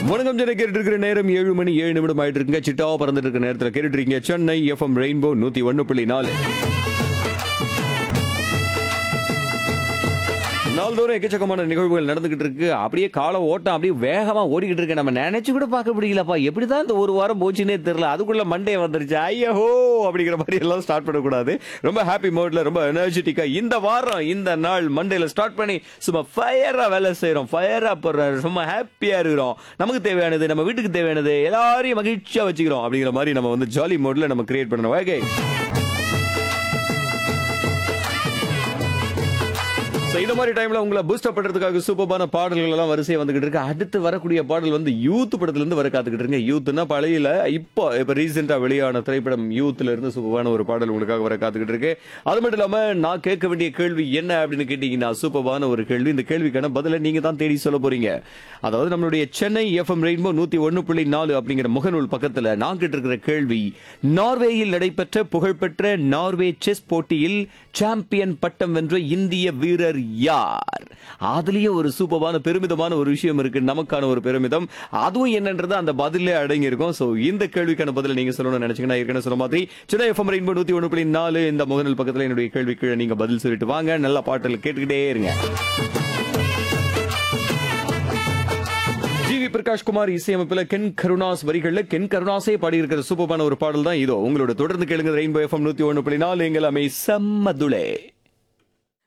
வணக்கம் சென்னை கேட்டுட்டு இருக்கிற நேரம் ஏழு மணி ஏழு நிமிடம் ஆயிட்டு இருக்குங்க சிட்டாவா பறந்துட்டு இருக்க நேரத்தில் கேட்டுட்டு இருக்கீங்க சென்னை எஃப்எம் ரெயின்போ நூத்தி ஒன்னு புள்ளி நாலு நாள்தோறும் எக்கச்சக்கமான நிகழ்வுகள் நடந்துகிட்டு இருக்கு அப்படியே கால ஓட்டம் அப்படியே வேகமா ஓடிக்கிட்டு இருக்கு நம்ம நினைச்சு கூட பார்க்க முடியலப்பா எப்படிதான் இந்த ஒரு வாரம் போச்சுன்னே தெரியல அதுக்குள்ள மண்டே வந்துருச்சு ஐயோ அப்படிங்கிற மாதிரி எல்லாம் ஸ்டார்ட் பண்ணக்கூடாது ரொம்ப ஹாப்பி மோட்ல ரொம்ப எனர்ஜெட்டிக்கா இந்த வாரம் இந்த நாள் மண்டேல ஸ்டார்ட் பண்ணி சும்மா ஃபயரா வேலை செய்யறோம் ஃபயரா போடுறோம் சும்மா ஹாப்பியா இருக்கிறோம் நமக்கு தேவையானது நம்ம வீட்டுக்கு தேவையானது எல்லாரையும் மகிழ்ச்சியா வச்சுக்கிறோம் அப்படிங்கிற மாதிரி நம்ம வந்து ஜாலி மோட்ல நம்ம கிரியேட் பண்ணணும் ஓகே So, இந்த மாதிரி டைம்ல உங்களை பூஸ்ட் அப் பண்றதுக்காக சூப்பரான பாடல்கள் எல்லாம் வரிசையா வந்துகிட்டு இருக்கு அடுத்து வரக்கூடிய பாடல் வந்து யூத் படத்துல இருந்து வர காத்துக்கிட்டு இருங்க யூத்னா பழையில இப்போ இப்ப ரீசெண்டா வெளியான திரைப்படம் யூத்ல இருந்து சூப்பரான ஒரு பாடல் உங்களுக்காக வர காத்துக்கிட்டு இருக்கு அது மட்டும் இல்லாம நான் கேட்க வேண்டிய கேள்வி என்ன அப்படின்னு கேட்டீங்கன்னா சூப்பரான ஒரு கேள்வி இந்த கேள்விக்கான பதில நீங்க தான் தேடி சொல்ல போறீங்க அதாவது நம்மளுடைய சென்னை எஃப்எம் ரெயின்போ நூத்தி ஒன்னு புள்ளி நாலு அப்படிங்கிற முகநூல் பக்கத்துல நான் கேட்டிருக்கிற கேள்வி நார்வேயில் நடைபெற்ற புகழ்பெற்ற நார்வே செஸ் போட்டியில் சாம்பியன் பட்டம் வென்ற இந்திய வீரர் யார் அதுலயே ஒரு சூப்பரான பெருமிதமான ஒரு விஷயம் இருக்கு நமக்கான ஒரு பெருமிதம் அதுவும் என்னன்றது அந்த பதிலே அடங்கி இருக்கும் சோ இந்த கேள்விக்கான பதில நீங்க சொல்லணும்னு நினைச்சீங்கன்னா ஏற்கனவே சொன்ன மாதிரி சென்னை எஃப்எம் ரெயின்போ நூத்தி ஒன்று புள்ளி நாலு இந்த முகநூல் பக்கத்துல என்னுடைய கேள்வி கீழே நீங்க பதில் சொல்லிட்டு வாங்க நல்ல பாட்டில் கேட்டுக்கிட்டே இருங்க ஜிவி பிரகாஷ் குமார் இசையமைப்பில் கென் கருணாஸ் வரிகள்ல கென் கருணாஸே பாடியிருக்கிற சூப்பரான ஒரு பாடல் தான் இதோ உங்களோட தொடர்ந்து கேளுங்க ரெயின்போ எஃப்எம் நூத்தி ஒன்று புள்ளி நாலு எங்கள் அமை செம்மதுளே